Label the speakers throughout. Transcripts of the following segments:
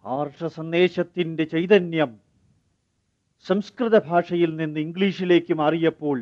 Speaker 1: ആർഷ സന്ദേശത്തിൻ്റെ ചൈതന്യം സംസ്കൃത ഭാഷയിൽ നിന്ന് ഇംഗ്ലീഷിലേക്ക് മാറിയപ്പോൾ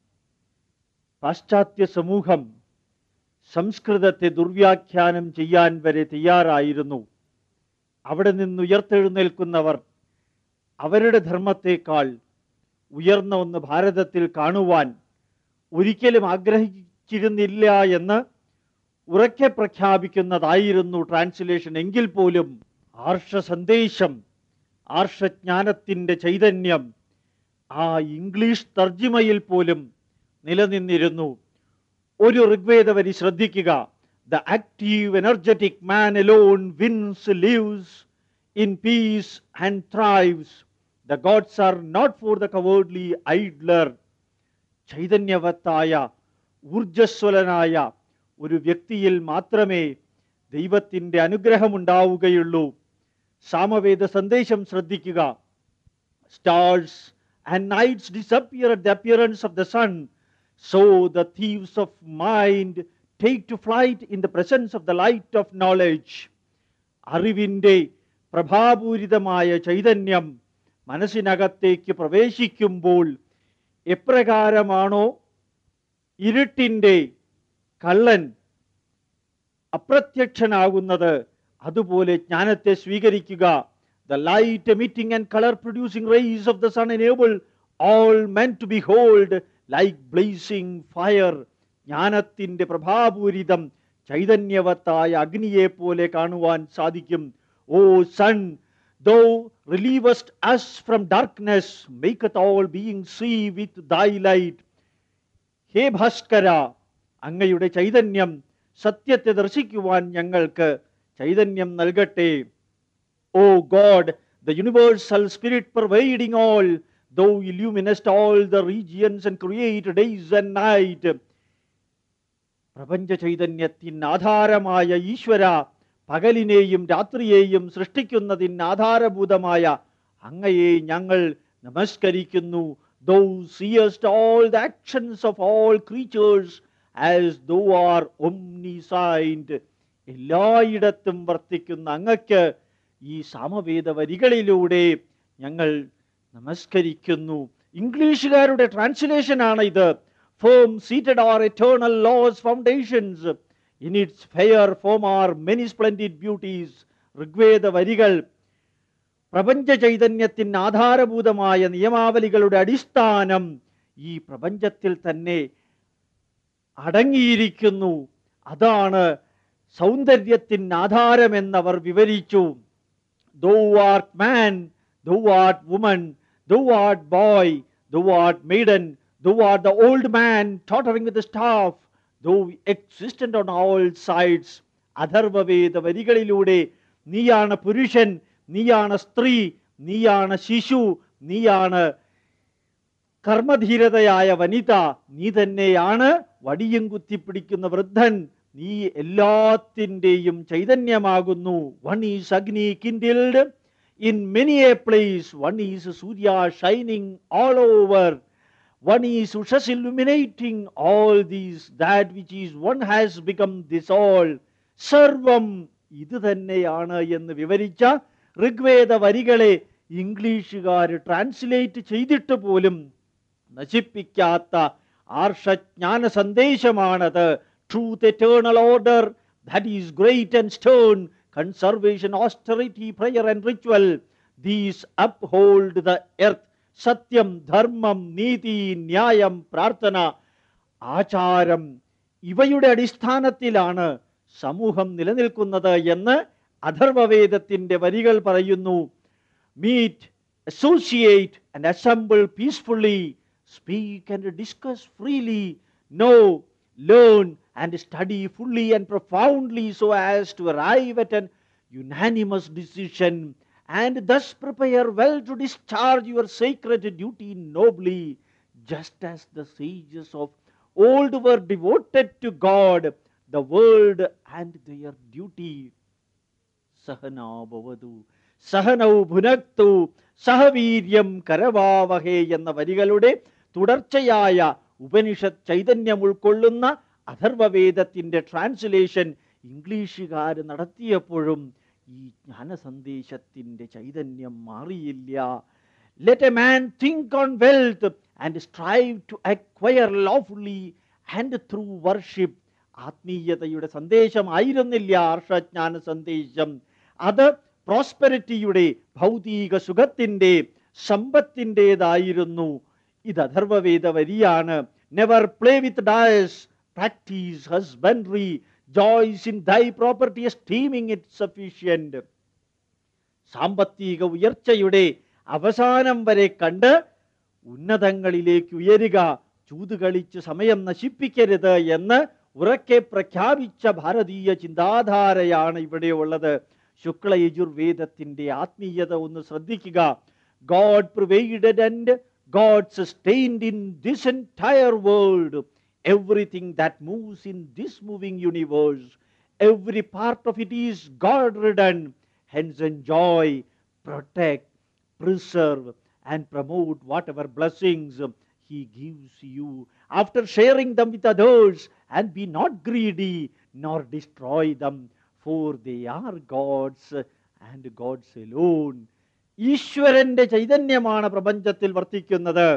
Speaker 1: പാശ്ചാത്യ സമൂഹം സംസ്കൃതത്തെ ദുർവ്യാഖ്യാനം ചെയ്യാൻ വരെ തയ്യാറായിരുന്നു അവിടെ നിന്ന് ഉയർത്തെഴുന്നേൽക്കുന്നവർ അവരുടെ ധർമ്മത്തെക്കാൾ ഉയർന്ന ഒന്ന് ഭാരതത്തിൽ കാണുവാൻ ഒരിക്കലും ആഗ്രഹിച്ചിരുന്നില്ല എന്ന് ഉറക്കെ പ്രഖ്യാപിക്കുന്നതായിരുന്നു ട്രാൻസ്ലേഷൻ എങ്കിൽ പോലും ആർഷ സന്ദേശം ആർഷജ്ഞാനത്തിൻ്റെ ചൈതന്യം ആ ഇംഗ്ലീഷ് തർജിമയിൽ പോലും നിലനിന്നിരുന്നു ഒരു ഋഗ്വേദ വരി ശ്രദ്ധിക്കുക the active energetic man alone wins lives in peace and thrives the gods are not for the cowardly idler ചൈതന്യവത്തായ ഊർജസ്വലനായ ഒരു വ്യക്തിയിൽ മാത്രമേ ദൈവത്തിൻ്റെ അനുഗ്രഹമുണ്ടാവുകയുള്ളൂ സാമവേദ സന്ദേശം ശ്രദ്ധിക്കുക stars and nights disappear at the appearance of the sun so the thieves of mind take to flight in the presence of the light of knowledge അറിവിൻ്റെ പ്രഭാപൂരിതമായ ചൈതന്യം മനസ്സിനകത്തേക്ക് പ്രവേശിക്കുമ്പോൾ എപ്രകാരമാണോ ഇരുട്ടിൻ്റെ കള്ളൻ അപ്രത്യക്ഷനാകുന്നത് അതുപോലെ ജ്ഞാനത്തെ സ്വീകരിക്കുക the light emitting and colour producing rays of the sun enable all men to behold like blazing fire ജ്ഞാനത്തിൻ്റെ പ്രഭാപൂരിതം ചൈതന്യവത്തായ അഗ്നിയെ പോലെ കാണുവാൻ സാധിക്കും O sun thou relievest us from darkness maketh all being see with thy light ഹേ ഭാസ്കര അങ്ങയുടെ ചൈതന്യം സത്യത്തെ ദർശിക്കുവാൻ ഞങ്ങൾക്ക് ചൈതന്യം നൽകട്ടെ O God the universal spirit pervading all thou illuminest all the regions and create days and night പ്രപഞ്ച ചൈതന്യത്തിന് ആധാരമായ ഈശ്വര പകലിനെയും രാത്രിയെയും സൃഷ്ടിക്കുന്നതിന് ആധാരഭൂതമായ അങ്ങയെ ഞങ്ങൾ നമസ്കരിക്കുന്നു thou seest all the actions of all creatures as thou are omniscient എല്ലായിടത്തും വർത്തിക്കുന്ന അങ്ങക്ക് ഈ സാമവേദ വരികളിലൂടെ ഞങ്ങൾ നമസ്കരിക്കുന്നു ഇംഗ്ലീഷുകാരുടെ ട്രാൻസ്ലേഷനാണ് ഇത് firm seated are eternal laws foundations in its fair form are many splendid beauties Rigveda വരികൾ പ്രപഞ്ച ചൈതന്യത്തിന് ആധാരഭൂതമായ നിയമാവലികളുടെ അടിസ്ഥാനം ഈ പ്രപഞ്ചത്തിൽ തന്നെ അടങ്ങിയിരിക്കുന്നു അതാണ് സൗന്ദര്യത്തിന് ആധാരമെന്നവർ വിവരിച്ചു thou art man thou art woman thou art boy thou art maiden thou art the old man tottering with staff thou existent on all sides Atharvaveda വരികളിലൂടെ നീയാണ് പുരുഷൻ നീയാണ് സ്ത്രീ നീയാണ് ശിശു നീയാണ് കർമ്മധീരതയായ വനിത നീ തന്നെയാണ് വടിയും കുത്തിപ്പിടിക്കുന്ന വൃദ്ധൻ നീ എല്ലാത്തിൻ്റെയും ചൈതന്യമാകുന്നു one is Agni kindled in many a place one is Surya shining all over one is Ushas illuminating all these that which is one has become this all സർവം ഇത് തന്നെയാണ് എന്ന് വിവരിച്ച ഋഗ്വേദ വരികളെ ഇംഗ്ലീഷുകാർ ട്രാൻസ്ലേറ്റ് ചെയ്തിട്ട് പോലും നശിപ്പിക്കാത്ത ആർഷജ്ഞാന സന്ദേശമാണത് truth eternal order that is great and stern conservation austerity prayer and ritual these uphold the earth സത്യം ധർമ്മം നീതി ന്യായം പ്രാർത്ഥന ആചാരം ഇവയുടെ അടിസ്ഥാനത്തിലാണ് സമൂഹം നിലനിൽക്കുന്നത് എന്ന് അഥർവവേദത്തിന്റെ വരികൾ പറയുന്നു meet associate and assemble peacefully speak and discuss freely know learn and study fully and profoundly so as to arrive at an unanimous decision and thus prepare well to discharge your sacred duty nobly, just as the sages of old were devoted to God, the world, and their duty. സഹനാ ഭവതു സഹനൗ ഭുനക്തു സഹവീര്യം കരവാവഹേ എന്ന വരികളുടെ തുടർച്ചയായ ഉപനിഷത്ത് ചൈതന്യം ഉൾക്കൊള്ളുന്ന അഥർവവേദത്തിന്റെ ട്രാൻസ്ലേഷൻ ഇംഗ്ലീഷുകാർ നടത്തിയപ്പോഴും ഈ ജ്ഞാനസന്ദേശത്തിൻ്റെ ചൈതന്യം മാറിയില്ല let a man think on wealth and strive to acquire lawfully and through worship ആത്മീയതയുടെ സന്ദേശമായിരുന്നില്ല ആർഷജ്ഞാന സന്ദേശം അത് പ്രോസ്പെരിറ്റിയുടെ ഭൗതിക സുഖത്തിൻ്റെ സമ്പത്തിൻ്റെതായിരുന്നു ഇത് അഥർവവേദ വരിയാണ് never play with dice practise husbandry joys in thy property esteeming it sufficient സാമ്പത്തിക ഉയർച്ചയുടെ അവസാനം വരെ കണ്ട് ഉന്നതങ്ങളിലേക്ക് ഉയരുക ചൂതുകളിച്ച് സമയം നശിപ്പിക്കരുത് എന്ന് ഉറക്കെ പ്രഖ്യാപിച്ച ഭാരതീയ ചിന്താധാരയാണ് ഇവിടെ ഉള്ളത് ശുക്ല യജുർവേദത്തിന്റെ ആത്മീയത ഒന്ന് ശ്രദ്ധിക്കുക God pervaded and God sustained in this entire world everything that moves in this moving universe every part of it is God ridden hence enjoy, protect, preserve, and promote whatever blessings He gives you. After sharing them with others, and be not greedy, nor destroy them, for they are God's and God's alone. ഈശ്വരന്റെ ചൈതന്യമാണ് പ്രപഞ്ചത്തിൽ വർത്തിക്കുന്നത്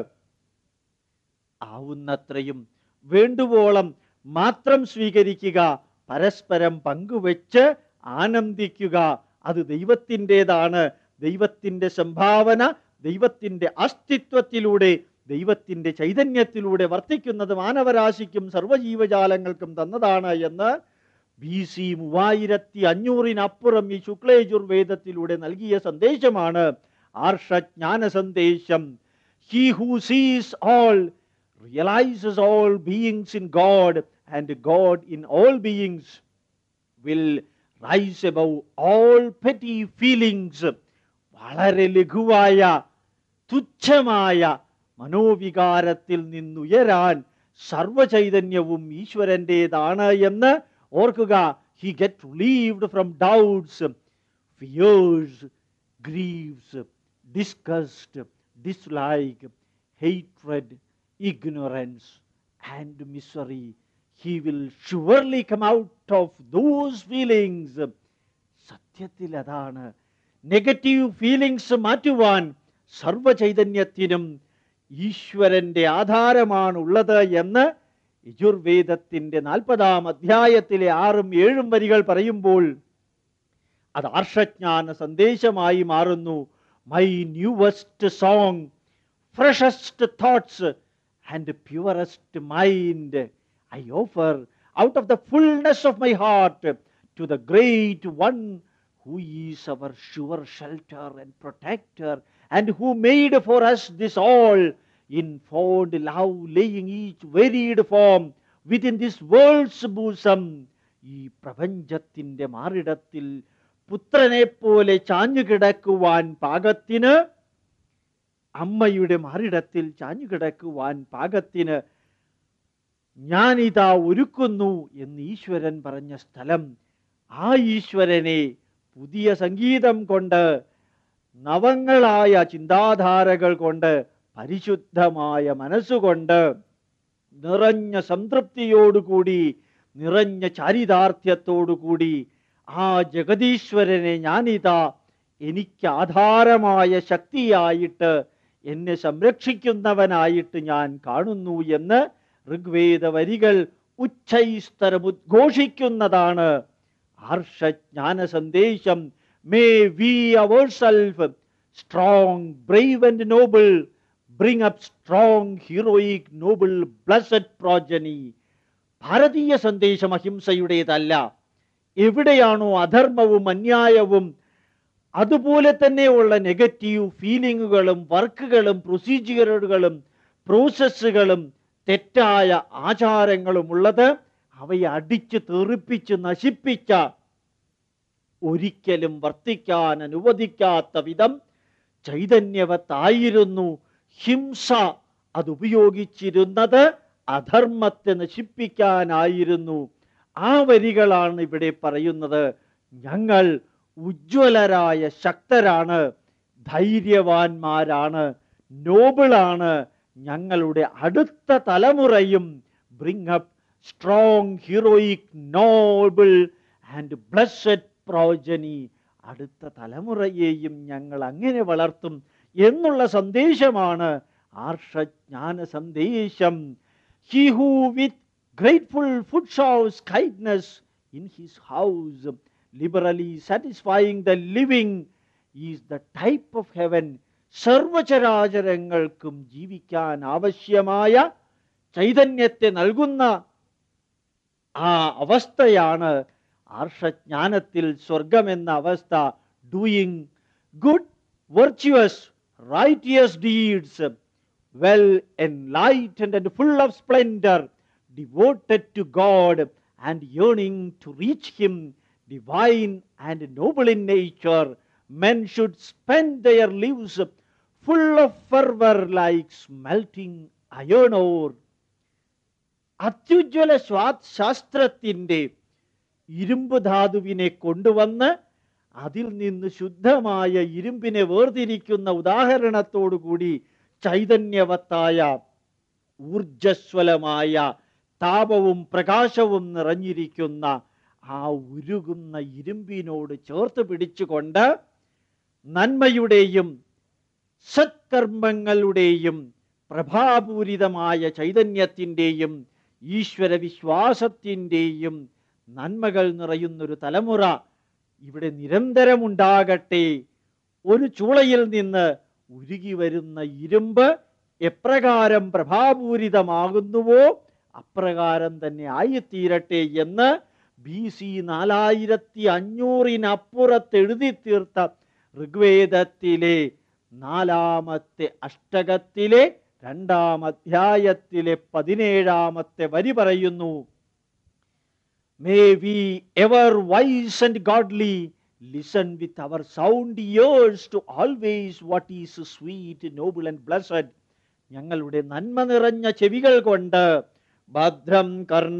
Speaker 1: ആവുന്നത്രയും വേണ്ടുവോളം മാത്രം സ്വീകരിക്കുക പരസ്പരം പങ്കുവെച്ച് ആനന്ദിക്കുക അത് ദൈവത്തിൻ്റെതാണ് ദൈവത്തിൻ്റെ സംഭാവന ദൈവത്തിൻ്റെ അസ്തിത്വത്തിലൂടെ ദൈവത്തിൻ്റെ ചൈതന്യത്തിലൂടെ വർത്തിക്കുന്നത് മാനവരാശിക്കും സർവ്വജീവജാലങ്ങൾക്കും തന്നതാണ് എന്ന് ബി സി മൂവായിരത്തി അഞ്ഞൂറിനപ്പുറം ഈ ശുക്ലയജുർവേദത്തിലൂടെ നൽകിയ സന്ദേശമാണ് ആർഷജ്ഞാന സന്ദേശം he who sees all realises all beings in God and God in all beings will rise above all petty feelings വളരെ ലഘുവായ തുച്ഛമായ മനോവികാരത്തിൽ നിന്നുയരാൻ സർവചൈതന്യവും ഈശ്വരൻ്റെതാണ് എന്ന് ഓർക്കുക he get relieved from doubts fears grieves disgust dislike hatred ignorance and misery he will surely come out of those feelings സത്യത്തിൽ അതാണ് നെഗറ്റീവ് ഫീലിങ്സ് മാറ്റുവാൻ സർവചൈതന്യത്തിനും ഈശ്വരന്റെ ആധാരമാണുള്ളത് എന്ന് യജുർവേദത്തിന്റെ നാൽപ്പതാം അധ്യായത്തിലെ ആറും ഏഴും വരികൾ പറയുമ്പോൾ അത് ആർഷജ്ഞാന സന്ദേശമായി മാറുന്നു my newest song freshest thoughts and purest mind I offer out of the fullness of my heart to the great one who is our sure shelter and protector and who made for us this all in fond love laying each varied form within this world's bosom ഈ പ്രപഞ്ചത്തിന്റെ മാറിടത്തിൽ പുത്രനെ പോലെ ചാഞ്ഞുകിടക്കുവാൻ പാകത്തിന് അമ്മയുടെ മാറിടത്തിൽ ചാഞ്ഞുകിടക്കുവാൻ പാകത്തിന് ഞാനിതാ ഒരുക്കുന്നു എന്ന് ഈശ്വരൻ പറഞ്ഞ സ്ഥലം ആ ഈശ്വരനെ പുതിയ സംഗീതം കൊണ്ട് നവങ്ങളായ ചിന്താധാരകൾ കൊണ്ട് പരിശുദ്ധമായ മനസ്സുകൊണ്ട് നിറഞ്ഞ സംതൃപ്തിയോടുകൂടി നിറഞ്ഞ ചാരിതാർത്ഥ്യത്തോടുകൂടി ആ ജഗതീശ്വരനെ ഞാനിതാ എനിക്ക് ആധാരമായ ശക്തിയായിട്ട് എന്നെ സംരക്ഷിക്കുന്നവനായിട്ട് ഞാൻ കാണുന്നു എന്ന് ഋഗ്വേദ വരികൾ ഉച്ചൈസ്തരം ഉദ്ഘോഷിക്കുന്നതാണ് ഹർഷജ്ഞാന സന്ദേശം may we our self strong brave and noble bring up strong heroic noble blessed progeny ഭാരതീയ സന്ദേശം അഹിംസയുടേതല്ല എവിടെയാണോ അധർമ്മവും അന്യായവും അതുപോലെ തന്നെയുള്ള നെഗറ്റീവ് ഫീലിങ്ങുകളും വർക്കുകളും പ്രൊസീജിയറുകളും പ്രോസസ്സുകളും തെറ്റായ ആചാരങ്ങളും ഉള്ളത് അവയെ അടിച്ച് തെറിപ്പിച്ച് നശിപ്പിച്ച ഒരിക്കലും വർത്തിക്കാൻ അനുവദിക്കാത്ത വിധം ചൈതന്യവത്തായിരുന്നു ഹിംസ അത് ഉപയോഗിച്ചിരുന്നത് അധർമ്മത്തെ നശിപ്പിക്കാനായിരുന്നു ആ വരികളാണ് ഇവിടെ പറയുന്നത് ഞങ്ങൾ ഉജ്ജ്വലരായ ശക്തരാണ് ധൈര്യവാന്മാരാണ് നോബിളാണ് ഞങ്ങളുടെ അടുത്ത തലമുറയും bring up strong heroic noble and blessed progeny അടുത്ത തലമുറയെയും ഞങ്ങൾ അങ്ങനെ വളർത്തും എന്നുള്ള സന്ദേശമാണ് ആർഷജ്ഞാന സന്ദേശം he who with grateful food shows kindness in his house liberally satisfying the living is the type of heaven സർവചരാചരങ്ങൾക്കും ജീവിക്കാൻ ആവശ്യമായ ചൈതന്യത്തെ നൽകുന്ന ആ അവസ്ഥയാണ് ആർഷജ്ഞാനത്തിൽ സ്വർഗമെന്ന അവസ്ഥ doing good virtuous righteous deeds well enlightened and full of splendor, devoted to God and yearning to reach Him, divine and noble in nature, men should spend their lives full of fervor like smelting iron ore. അത്യുജ്വല സ്വാ ശാസ്ത്രത്തിൻ്റെ ഇരുമ്പ് ധാതുവിനെ കൊണ്ടുവന്ന് അതിൽ നിന്ന് ശുദ്ധമായ ഇരുമ്പിനെ വേർതിരിക്കുന്ന ഉദാഹരണത്തോടുകൂടി ചൈതന്യവത്തായ ഊർജസ്വലമായ താപവും പ്രകാശവും നിറഞ്ഞിരിക്കുന്ന ആ ഉരുകുന്ന ഇരുമ്പിനോട് ചേർത്ത് പിടിച്ചുകൊണ്ട് നന്മയുടെയും സത്കർമ്മങ്ങളുടെയും പ്രഭാപൂരിതമായ ചൈതന്യത്തിൻ്റെയും ഈശ്വര വിശ്വാസത്തിൻ്റെയും നന്മകൾ നിറയുന്നൊരു തലമുറ ഇവിടെ നിരന്തരമുണ്ടാകട്ടെ ഒരു ചൂളയിൽ നിന്ന് ഉരുകി വരുന്ന ഇരുമ്പ് എപ്രകാരം പ്രഭാപൂരിതമാകുന്നുവോ അപ്രകാരം തന്നെ ആയിത്തീരട്ടെ എന്ന് ബി സി നാലായിരത്തി അഞ്ഞൂറിനപ്പുറത്ത് എഴുതി തീർത്ത ഋഗ്വേദത്തിലെ നാലാമത്തെ അഷ്ടകത്തിലെ രണ്ടാം അധ്യായത്തിലെ പതിനേഴാമത്തെ വരി പറയുന്നു may we ever wise and godly listen with our sound ears to always what is sweet noble and blessed ഞങ്ങളുടെ നന്മ നിറഞ്ഞ ചെവികൾ കൊണ്ട് ഭദ്രം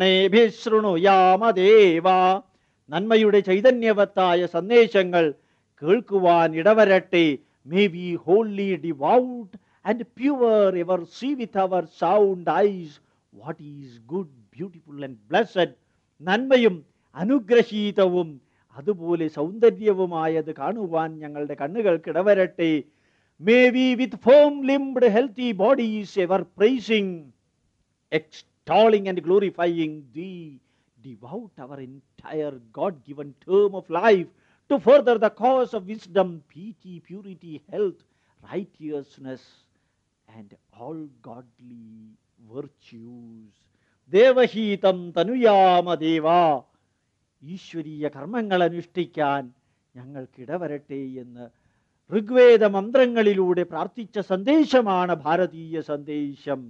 Speaker 1: കർണേഭിശൃണുയാമദേവ നന്മയുടെ ചൈതന്യവത്തായ സന്ദേശങ്ങൾ കേൾക്കുവാൻ ഇടവരട്ടെ may we holy devout and pure ever see with our sound eyes what is good beautiful and blessed നന്മയും അനുഗ്രഹീതവും അതുപോലെ സൗന്ദര്യവുമായത് കാണുവാൻ ഞങ്ങളുടെ കണ്ണുകൾക്ക് ഇടവരട്ടെ may we with firm limbed healthy bodies ever praising extolling and glorifying thee, devote our entire God given term of life to further the cause of wisdom, piety, purity, health, righteousness, and all godly virtues. ദേവഹീതം തനുയാമ ദേവ ഈശ്വരീയ കർമ്മങ്ങൾ അനുഷ്ഠിക്കാൻ ഞങ്ങൾക്കിടവരട്ടെ എന്ന് ഋഗ്വേദ മന്ത്രങ്ങളിലൂടെ പ്രാർത്ഥിച്ച സന്ദേശമാണ് ഭാരതീയ സന്ദേശം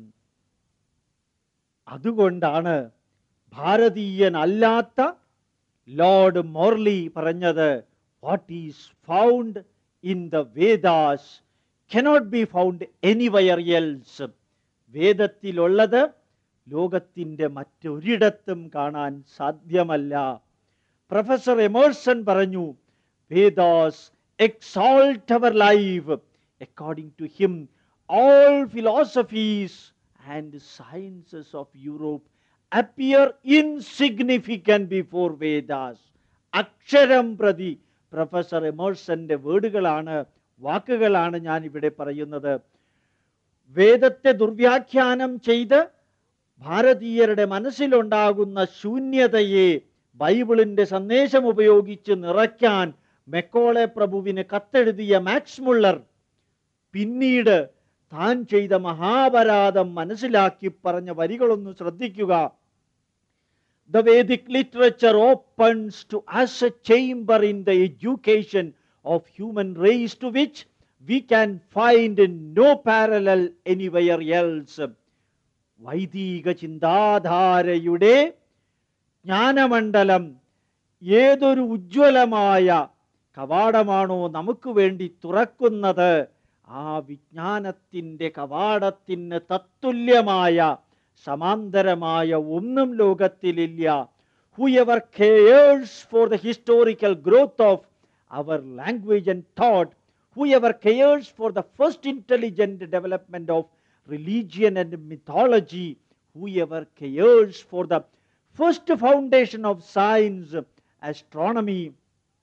Speaker 1: അതുകൊണ്ടാണ് ഭാരതീയനല്ലാത്ത ലോർഡ് മോർലി പറഞ്ഞത് what is found in the Vedas cannot be found anywhere else വേദത്തിലുള്ളത് ലോകത്തിൻ്റെ മറ്റൊരിടത്തും കാണാൻ സാധ്യമല്ല പ്രൊഫസർ എമേഴ്സൺ പറഞ്ഞു Vedas exalt our life according to him all philosophies and sciences of Europe appear insignificant before Vedas. അക്ഷരം പ്രതി പ്രൊഫസർ എമേഴ്സന്റെ വേർഡുകളാണ് വാക്കുകളാണ് ഞാൻ ഇവിടെ പറയുന്നത് വേദത്തെ ദുർവ്യാഖ്യാനം ചെയ്ത് ഭാരതീയരുടെ മനസ്സിലുണ്ടാകുന്ന ശൂന്യതയെ ബൈബിളിന്റെ സന്ദേശം ഉപയോഗിച്ച് നിറയ്ക്കാൻ മെക്കോളെ പ്രഭുവിന് കത്തെഴുതിയ മാക്സ് മുള്ളർ പിന്നീട് താൻ ചെയ്ത മഹാപരാധം മനസ്സിലാക്കി പറഞ്ഞ വരികളൊന്ന് ശ്രദ്ധിക്കുക The Vedic literature opens to us a chamber in the education of human race to which we can find no parallel anywhere else. വൈദിക ചിന്താധാരയുടെ ജ്ഞാനമണ്ഡലം ഏതൊരു ഉജ്ജ്വലമായ കവാടമാണോ നമുക്ക് വേണ്ടി തുറക്കുന്നത് ആ വിജ്ഞാനത്തിൻ്റെ കവാടത്തിന് തത്തുല്യമായ സമാന്തരമായ ഒന്നും ലോകത്തിലില്ല whoever cares for the historical growth of our language and thought whoever cares for the first intelligent development of religion and mythology whoever cares for the first foundation of science astronomy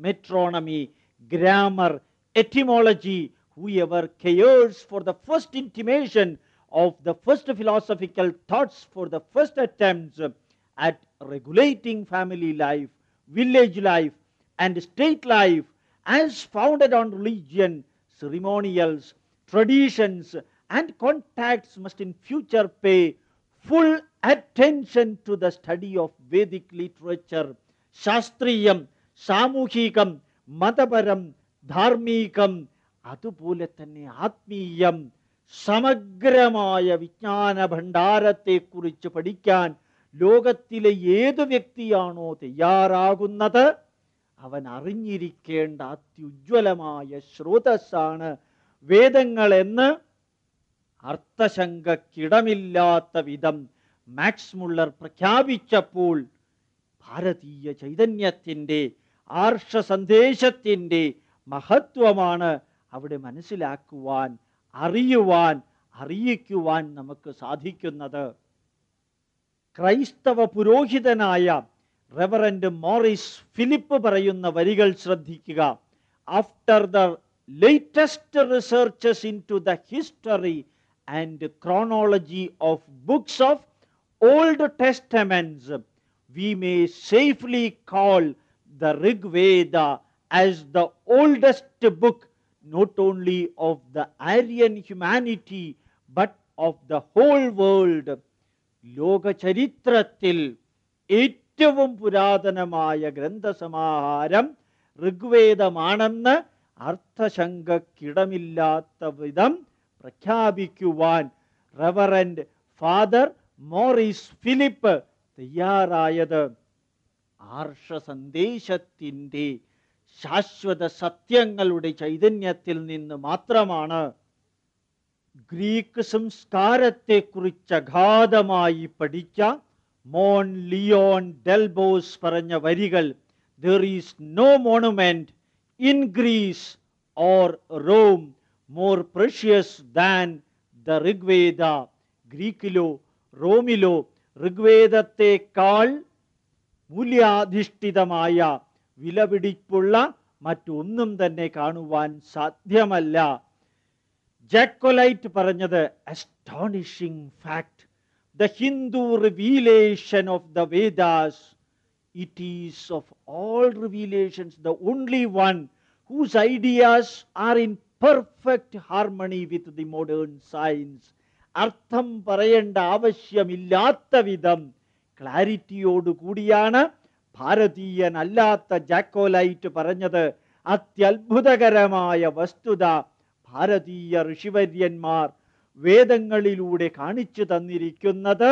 Speaker 1: metronomy, grammar, etymology, whoever cares for the first intimation of the first philosophical thoughts for the first attempts at regulating family life, village life, and state life as founded on religion, ceremonials, traditions, and contacts must in future pay full attention to the study of Vedic literature. ശാസ്ത്രീയം സാമൂഹികം മതപരം ധാർമ്മികം അതുപോലെ തന്നെ ആത്മീയം സമഗ്രമായ വിജ്ഞാന ഭണ്ഡാരത്തെക്കുറിച്ച് പഠിക്കാൻ ലോകത്തിലെ ഏതു വ്യക്തിയാണോ തയ്യാറാകുന്നത് അവൻ അറിഞ്ഞിരിക്കേണ്ട അത്യുജ്വലമായ സ്രോതസ്സാണ് വേദങ്ങൾ എന്ന് അർത്ഥശങ്കക്കിടമില്ലാത്ത വിധം മാക്സ് മുള്ളർ പ്രഖ്യാപിച്ചപ്പോൾ ഭാരതീയ ചൈതന്യത്തിൻ്റെ ആർഷ സന്ദേശത്തിൻ്റെ മഹത്വമാണ് അവിടെ മനസ്സിലാക്കുവാൻ അറിയുവാൻ അറിയിക്കുവാൻ നമുക്ക് സാധിക്കുന്നത് ക്രൈസ്തവ പുരോഹിതനായ റെവറൻഡ് മോറിസ് ഫിലിപ്പ് പറയുന്ന വരികൾ ശ്രദ്ധിക്കുക after the latest researches into the history and chronology of books of Old Testaments we may safely call the Rig Veda as the oldest book not only of the Aryan humanity but of the whole world. ലോക ചരിത്രത്തിൽ ഏറ്റവും പുരാതനമായ ഗ്രന്ഥസമാഹാരം ഋഗ്വേദമാണെന്ന് അർത്ഥശങ്കക്കിടമില്ലാത്ത വിധം പ്രഖ്യാപിക്കുവാൻ reverend father Morris Philip തയ്യാറായത് ആർഷ സന്ദേശത്തിൻ്റെ ശാശ്വത സത്യങ്ങളുടെ ചൈതന്യത്തിൽ നിന്ന് മാത്രമാണ് ഗ്രീക്ക് സംസ്കാരത്തെക്കുറിച്ച് അഗാധമായി പഠിച്ച മോൺ ലിയോൺ ഡെൽബോസ് പറഞ്ഞ വരികൾ there is no monument in Greece or Rome more precious than the Rigveda ഗ്രീക്കിലോ റോമിലോ ഋഗ്വേദത്തെക്കാൾ മൂല്യാധിഷ്ഠിതമായ വിലപിടിപ്പുള്ള മറ്റൊന്നും തന്നെ കാണുവാൻ സാധ്യമല്ല ജാക്കോലൈറ്റ് പറഞ്ഞത് astonishing fact the Hindu revelation of the Vedas it is of all revelations the only one whose ideas are in perfect harmony with the modern science അർത്ഥം പറയേണ്ട ആവശ്യമില്ലാത്ത വിധം ക്ലാരിറ്റിയോടുകൂടിയാണ് ഭാരതീയനല്ലാത്ത ജാക്കോലൈറ്റ് പറഞ്ഞത് അത്യത്ഭുതകരമായ വസ്തുത ഭാരതീയ ഋഷിവര്യന്മാർ വേദങ്ങളിലൂടെ കാണിച്ചു തന്നിരിക്കുന്നത്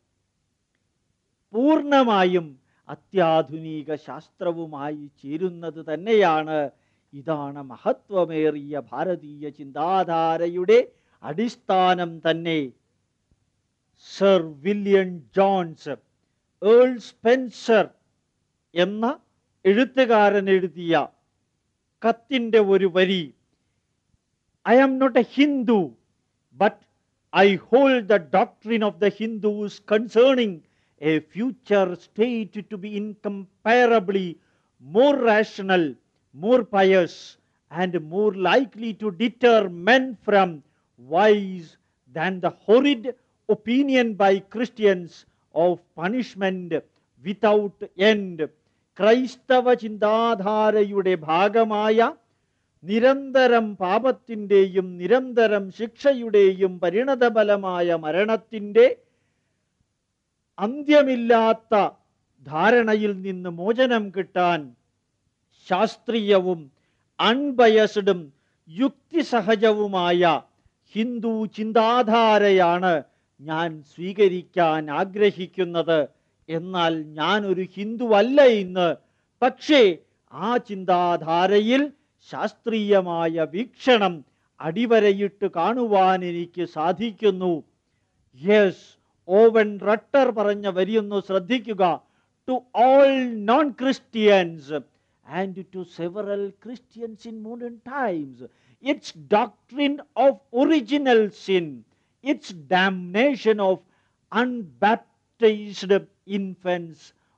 Speaker 1: പൂർണ്ണമായും അത്യാധുനിക ശാസ്ത്രവുമായി ചേരുന്നത് തന്നെയാണ് ഇതാണ് മഹത്വമേറിയ ഭാരതീയ ചിന്താധാരയുടെ അടിസ്ഥാനം തന്നെ sir William Jones Earl Spencer എന്ന എഴുത്തുകാരൻ എഴുതിയ കത്തിൻ്റെ ഒരു വരി I am not a Hindu but I hold the doctrine of the Hindus concerning a future state to be incomparably more rational more pious and more likely to deter men from wise than the horrid opinion by Christians of punishment without end. ക്രൈസ്തവ ചിന്താധാരയുടെ ഭാഗമായ നിരന്തരം പാപത്തിൻ്റെയും നിരന്തരം ശിക്ഷയുടെയും പരിണതഫലമായ മരണത്തിൻ്റെ അന്ത്യമില്ലാത്ത ധാരണയിൽ നിന്ന് മോചനം കിട്ടാൻ ശാസ്ത്രീയവും അൺബയസ്ഡും യുക്തിസഹജവുമായ ഹിന്ദു ചിന്താധാരയാണ് ഞാൻ സ്വീകരിക്കാൻ ആഗ്രഹിക്കുന്നത് എന്നാൽ ഞാൻ ഒരു ഹിന്ദുവല്ല ഇന്ന് പക്ഷേ ആ ചിന്താധാരയിൽ ശാസ്ത്രീയമായ വീക്ഷണം അടിവരയിട്ട് കാണുവാൻ എനിക്ക് സാധിക്കുന്നു യെസ് ഓവൻ റട്ടർ പറഞ്ഞ വരിയൊന്നു ശ്രദ്ധിക്കുക to all non Christians and to several Christians in modern times. Its doctrine of original sin, its damnation of unbaptized infants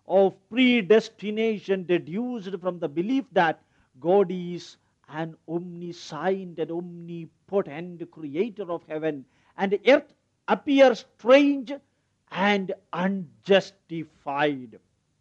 Speaker 1: of predestination deduced from the belief that God is an omniscient and omnipotent creator of heaven and earth appear strange and unjustified.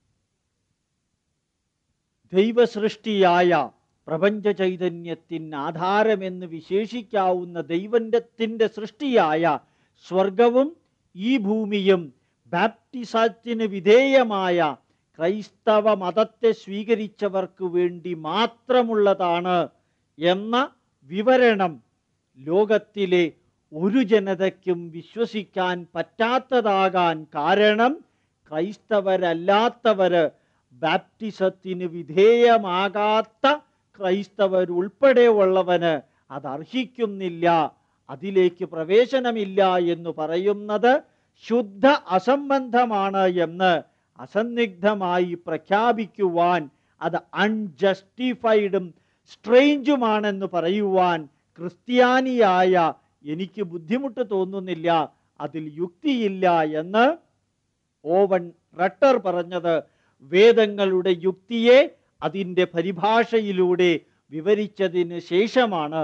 Speaker 1: ദൈവസൃഷ്ടിയായ പ്രപഞ്ച ചൈതന്യത്തിന് ആധാരമെന്ന് വിശേഷിക്കാവുന്ന ദൈവത്തിൻ്റെ സൃഷ്ടിയായ സ്വർഗവും ഈ ഭൂമിയും ബാപ്റ്റിസത്തിന് വിധേയമായ ക്രൈസ്തവ മതത്തെ സ്വീകരിച്ചവർക്ക് വേണ്ടി മാത്രമുള്ളതാണ് എന്ന വിവരണം ലോകത്തിലെ ഒരു ജനതയ്ക്കും വിശ്വസിക്കാൻ പറ്റാത്തതാകാൻ കാരണം ക്രൈസ്തവരല്ലാത്തവര് ബാപ്റ്റിസത്തിന് വിധേയമാകാത്ത ക്രൈസ്തവരുൾപ്പെടെയുള്ളവന് അത് അർഹിക്കുന്നില്ല അതിലേക്ക് പ്രവേശനമില്ല എന്ന് പറയുന്നത് ശുദ്ധ അസംബന്ധമാണ് എന്ന് അസന്നിഗ്ധമായി പ്രഖ്യാപിക്കുവാൻ അത് അൺജസ്റ്റിഫൈഡും സ്ട്രേഞ്ചുമാണെന്ന് പറയുവാൻ ക്രിസ്ത്യാനിയായ എനിക്ക് ബുദ്ധിമുട്ട് തോന്നുന്നില്ല അതിൽ യുക്തിയില്ല എന്ന് ഓവൻ റട്ടർ പറഞ്ഞത് വേദങ്ങളുടെ യുക്തിയെ അതിൻ്റെ പരിഭാഷയിലൂടെ വിവരിച്ചതിന് ശേഷമാണ്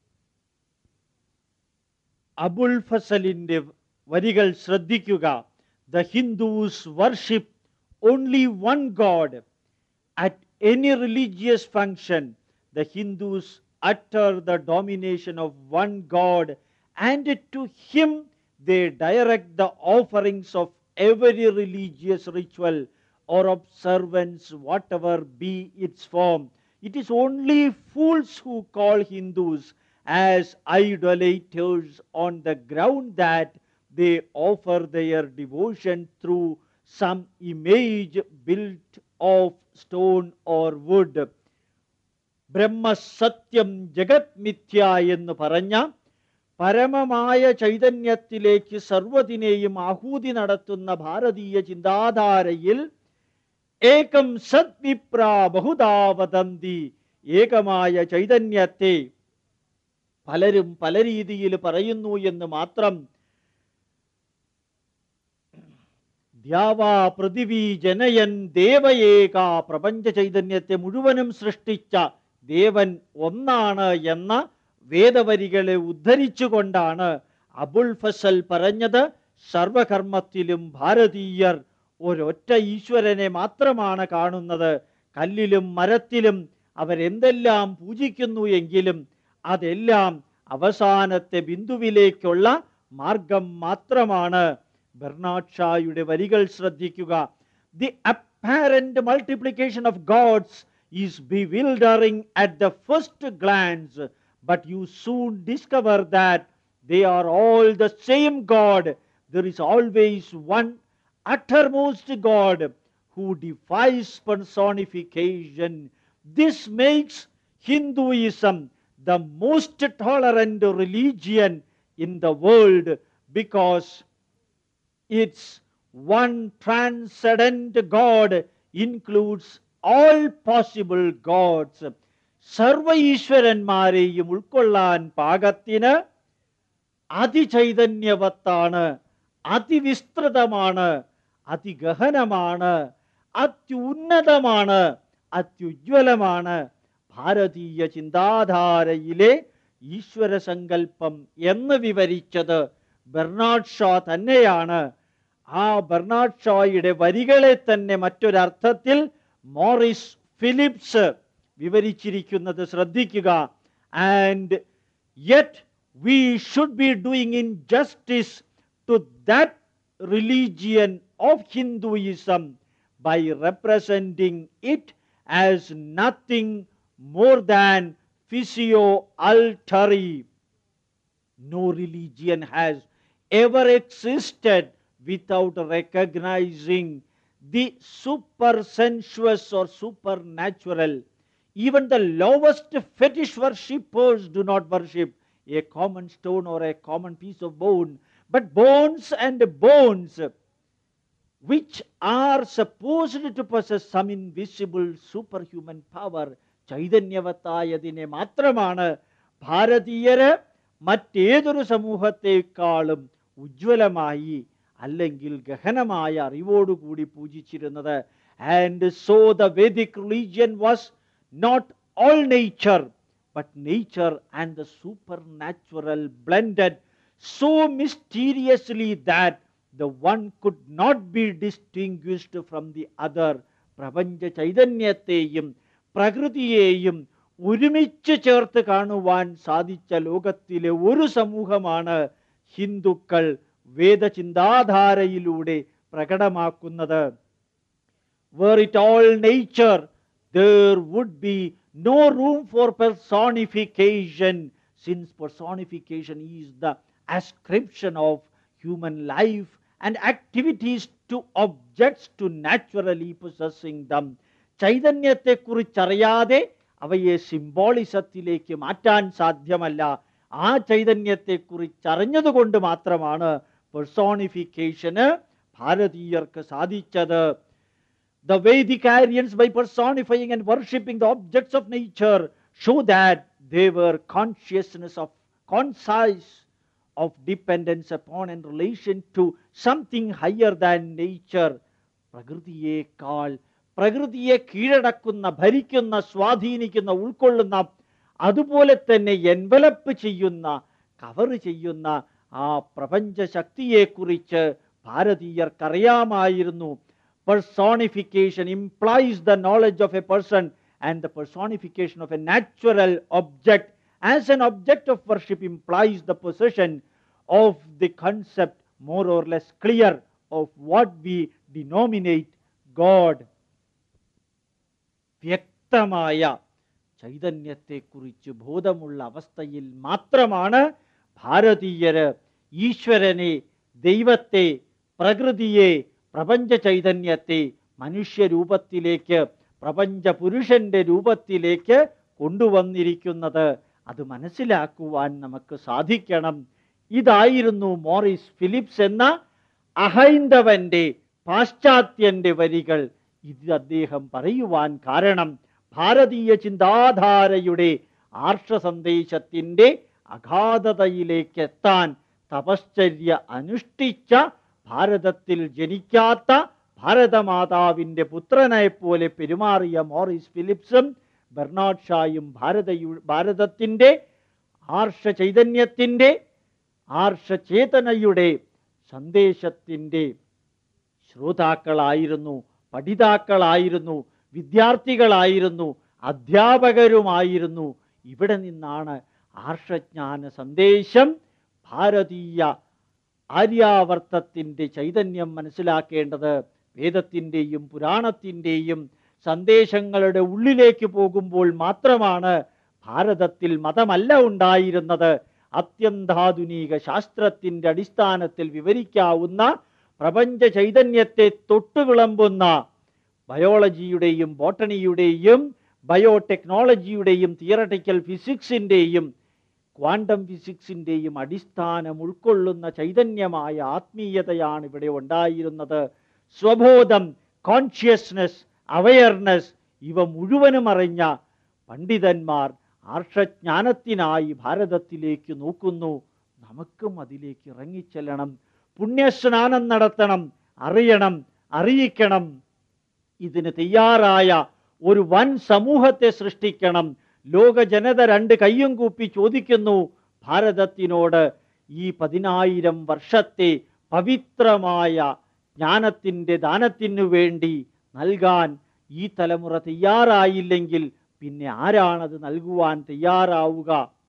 Speaker 1: അബുൽ ഫസലിന്റെ വരികൾ ശ്രദ്ധിക്കുക the Hindus worship only one god at any religious function the Hindus utter the domination of one God, and to Him they direct the offerings of every religious ritual or observance, whatever be its form. It is only fools who call Hindus as idolaters on the ground that they offer their devotion through some image built of stone or wood. ബ്രഹ്മസത്യം ജഗത് മിഥ്യ എന്ന് പറഞ്ഞ പരമമായ ചൈതന്യത്തിലേക്ക് സർവ്വതിനെയും ആഹൂതി നടത്തുന്ന ഭാരതീയ ചിന്താധാരയിൽ ഏകം സദ്വിപ്ര ബഹുദാവതന്തി ഏകമായ ചൈതന്യത്തെ പലരും പല രീതിയിൽ പറയുന്നു എന്ന് മാത്രം ദ്യാവാ പൃഥിവി ജനയൻ ദേവയേക പ്രപഞ്ച ചൈതന്യത്തെ മുഴുവനും സൃഷ്ടിച്ച ദേവൻ ഒന്നാണ് എന്ന വേദവരികളെ ഉദ്ധരിച്ചുകൊണ്ടാണ് അബുൽ ഫസൽ പറഞ്ഞത് സർവകർമ്മത്തിലും ഭാരതീയർ ഒരൊറ്റ ഈശ്വരനെ മാത്രമാണ് കാണുന്നത് കല്ലിലും മരത്തിലും അവരെന്തെല്ലാം പൂജിക്കുന്നു എങ്കിലും അതെല്ലാം അവസാനത്തെ ബിന്ദുവിലേക്കുള്ള മാർഗം മാത്രമാണ് ബെർണാഡ് ഷായുടെ വരികൾ ശ്രദ്ധിക്കുക the apparent multiplication of gods is bewildering at the first glance, but you soon discover that they are all the same God. There is always one uttermost God who defies personification. This makes Hinduism the most tolerant religion in the world because its one transcendent God includes all possible gods സർവ ഈശ്വരന്മാരെയും ഉൾക്കൊള്ളാൻ പാകത്തിന് അതിചൈതന്യവത്താണ് അതിവിസ്തൃതമാണ് അതിഗഹനമാണ് അത്യുന്നതമാണ് അത്യുജ്വലമാണ് ഭാരതീയ ചിന്താധാരയിലെ ഈശ്വര സങ്കല്പം എന്ന് വിവരിച്ചത് Bernard show തന്നെയാണ് ആ Bernard ഷോയുടെ വരികളെ തന്നെ മറ്റൊരർത്ഥത്തിൽ മോറിസ് ഫിലിപ്സ് വിവരിച്ചിരിക്കുന്നത് ശ്രദ്ധിക്കുക and yet we should be doing injustice to that religion of Hinduism by representing it as nothing more than physiolatry No religion has ever existed without recognizing the supersensuous or supernatural. Even the lowest fetish worshippers do not worship a common stone or a common piece of bone, but bones and bones, which are supposed to possess some invisible superhuman power. ചൈതന്യവത്തായതിനെ മാത്രമാണ് ഭാരതീയര് മറ്റേതൊരു സമൂഹത്തെക്കാളും ഉജ്ജ്വലമായി അല്ലെങ്കിൽ ഗഹനമായ അറിവോടുകൂടി പൂജിച്ചിരുന്നത് And so the Vedic religion was not all nature, but nature and the supernatural blended so mysteriously that the one could not be distinguished from the other. പ്രപഞ്ച ചൈതന്യത്തെയും പ്രകൃതിയെയും ഒരുമിച്ച് ചേർത്ത് കാണുവാൻ സാധിച്ച ലോകത്തിലെ ഒരു സമൂഹമാണ് ഹിന്ദുക്കൾ വേദചിന്താധാരയിലൂടെ പ്രകടമാക്കുന്നത് were it all nature, there would be no room for personification, since personification is the ascription of human life and activities to objects to naturally possessing them. ചൈതന്യത്തെക്കുറിച്ചറിയാതെ അവയെ സിംബോളിസത്തിലേക്ക് മാറ്റാൻ സാധ്യമല്ല ആ ചൈതന്യത്തെക്കുറിച്ചറിഞ്ഞതുകൊണ്ട് മാത്രമാണ് പെർസോണിഫിക്കേഷന് ഭാരതീയർക്ക് സാധിച്ചത് The Vedic Aryans, by personifying and worshipping the objects of nature, show that they were consciousness of conscious of dependence upon and relation to something higher than nature. പ്രകൃതിയേക്കാൾ പ്രകൃതിയെ കീഴടക്കുന്ന ഭരിക്കുന്ന സ്വാധീനിക്കുന്ന ഉൾക്കൊള്ളുന്ന അതുപോലെ തന്നെ എൻവലപ്പ് ചെയ്യുന്ന കവർ ചെയ്യുന്ന ആ പ്രപഞ്ച ശക്തിയെക്കുറിച്ച് ഭാരതീയർക്കറിയാമായിരുന്നു personification implies the knowledge of a person and the personification of a natural object as an object of worship implies the possession of the concept more or less clear of what we denominate God. വ്യക്തമായ ചൈതന്യത്തെക്കുറിച്ച് ബോധമുള്ള അവസ്ഥയിൽ മാത്രമാണ് ഭാരതീയര് ഈശ്വരനെ ദൈവത്തെ പ്രകൃതിയെ പ്രപഞ്ച ചൈതന്യത്തെ മനുഷ്യരൂപത്തിലേക്ക് പ്രപഞ്ച പുരുഷന്റെ രൂപത്തിലേക്ക് കൊണ്ടുവന്നിരിക്കുന്നത് അത് മനസ്സിലാക്കുവാൻ നമുക്ക് സാധിക്കണം ഇതായിരുന്നു മോറിസ് ഫിലിപ്സ് എന്ന അഹൈന്ദവന്റെ പാശ്ചാത്യന്റെ വരികൾ ഇത് അദ്ദേഹം പറയുവാൻ കാരണം ഭാരതീയ ചിന്താധാരയുടെ ആർഷ സന്ദേശത്തിന്റെ അഗാധതയിലേക്ക് എത്താൻ തപശ്ചര്യ അനുഷ്ഠിച്ച ഭാരതത്തിൽ ജനിക്കാത്ത ഭാരതമാതാവിന്റെ പുത്രനെ പോലെ പെരുമാറിയ മോറിസ് ഫിലിപ്സും ബെർണാഡ് ഷായും ഭാരതയു ഭാരതത്തിന്റെ ആർഷ ചൈതന്യത്തിന്റെ ആർഷ ചേതനയുടെ സന്ദേശത്തിന്റെ ശ്രോതാക്കളായിരുന്നു പഠിതാക്കളായിരുന്നു വിദ്യാർത്ഥികളായിരുന്നു അധ്യാപകരുമായിരുന്നു ഇവിടെ നിന്നാണ് ആർഷജ്ഞാന സന്ദേശം ഭാരതീയ ആര്യാവർത്തത്തിൻ്റെ ചൈതന്യം മനസ്സിലാക്കേണ്ടത് വേദത്തിൻ്റെയും പുരാണത്തിൻ്റെയും സന്ദേശങ്ങളുടെ ഉള്ളിലേക്ക് പോകുമ്പോൾ മാത്രമാണ് ഭാരതത്തിൽ മതമല്ല ഉണ്ടായിരുന്നത് അത്യന്താധുനിക ശാസ്ത്രത്തിൻ്റെ അടിസ്ഥാനത്തിൽ വിവരിക്കാവുന്ന പ്രപഞ്ച ചൈതന്യത്തെ തൊട്ടുവിളമ്പുന്ന ബയോളജിയുടെയും ബോട്ടണിയുടെയും ബയോടെക്നോളജിയുടെയും തിയറട്ടിക്കൽ ഫിസിക്സിൻ്റെയും ക്വാണ്ടം ഫിസിക്സിൻ്റെയും അടിസ്ഥാനം ഉൾക്കൊള്ളുന്ന ചൈതന്യമായ ആത്മീയതയാണ് ഇവിടെ ഉണ്ടായിരുന്നത് സ്വബോധം കോൺഷ്യസ്നസ് അവയർനെസ് ഇവ മുഴുവനും അറിഞ്ഞ പണ്ഡിതന്മാർ ആർഷജ്ഞാനത്തിനായി ഭാരതത്തിലേക്ക് നോക്കുന്നു നമുക്കും അതിലേക്ക് ഇറങ്ങിച്ചെല്ലണം പുണ്യസ്നാനം നടത്തണം അറിയണം അറിയിക്കണം ഇതിന് തയ്യാറായ ഒരു വൻ സമൂഹത്തെ സൃഷ്ടിക്കണം ലോക ജനത രണ്ട് കയ്യും കൂപ്പി ചോദിക്കുന്നു ഭാരതത്തിനോട് ഈ പതിനായിരം വർഷത്തെ പവിത്രമായ ജ്ഞാനത്തിൻ്റെ ദാനത്തിനു വേണ്ടി നൽകാൻ ഈ തലമുറ തയ്യാറായില്ലെങ്കിൽ പിന്നെ ആരാണത് നൽകുവാൻ തയ്യാറാവുക